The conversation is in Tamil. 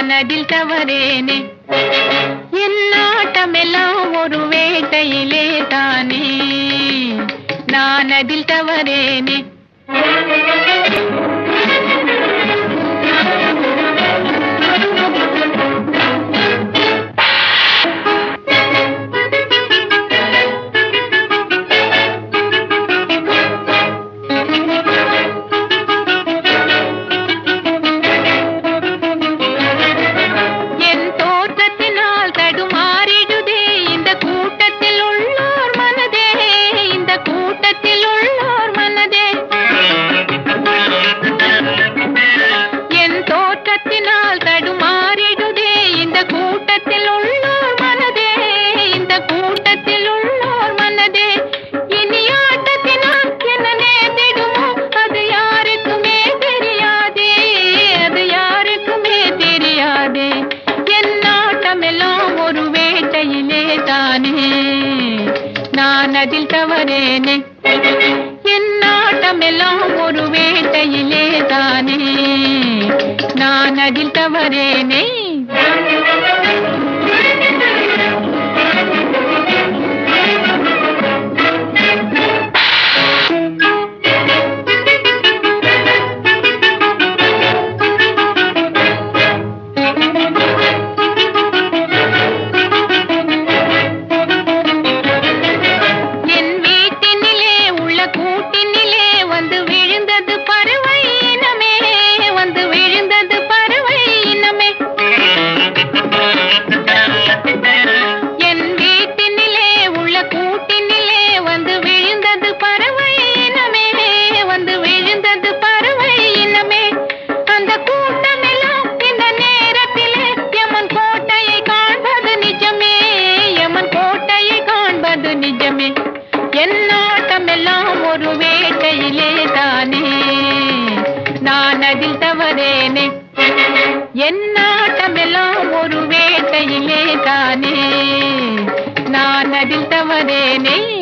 நான் அதில் தவறேனே என் நாட்டமெல்லாம் ஒரு வேட்டையிலே தானே நான் அதில் தவறேனே என் தோற்றத்தினால் தடுமாறிடுதே இந்த கூட்டத்தில் உள்ளோர் மனதே இந்த கூட்டத்தில் உள்ளோர் மனதே என் தோற்றத்தினால் தடுமாறிடுதே இந்த கூட்டத்தில் உள்ளோர் மனதே இந்த கூட்டத்தில் உள்ளோர் மனதே இனி ஆட்டத்தினால் என்ன நேர்ந்திடுமோ அது யாருக்குமே தெரியாதே அது யாருக்குமே தெரியாதே என் நாட்டமெல்லாம் ஒரு வேட்டையிலே தானே நான் அதில் தவறேனே என் நாட்டமெல்லாம் ஒரு வேட்டையிலே தானே நான் அதில் தவறேனே என் வீட்டினிலே உள்ள கூட்டினிலே வந்து விழுந்தது பறவை இனமே வந்து விழுந்தது பறவை இனமே என் வீட்டினிலே உள்ள கூட்டினிலே வந்து விழுந்தது பறவை இனமே வந்து விழுந்தது பறவை இனமே அந்த கூட்டமெல்லாம் இந்த நேரத்திலே யமன் கோட்டையை காண்பது நிஜமே யமன் கோட்டையை காண்பது நிஜமே என் நாட்டமெல்லாம் ஒரு வேட்டையிலே தானே நான் அதில் தவறேனே என் நாட்டமெல்லாம் ஒரு வேட்டையிலே தானே நான் அதில் தவறேனே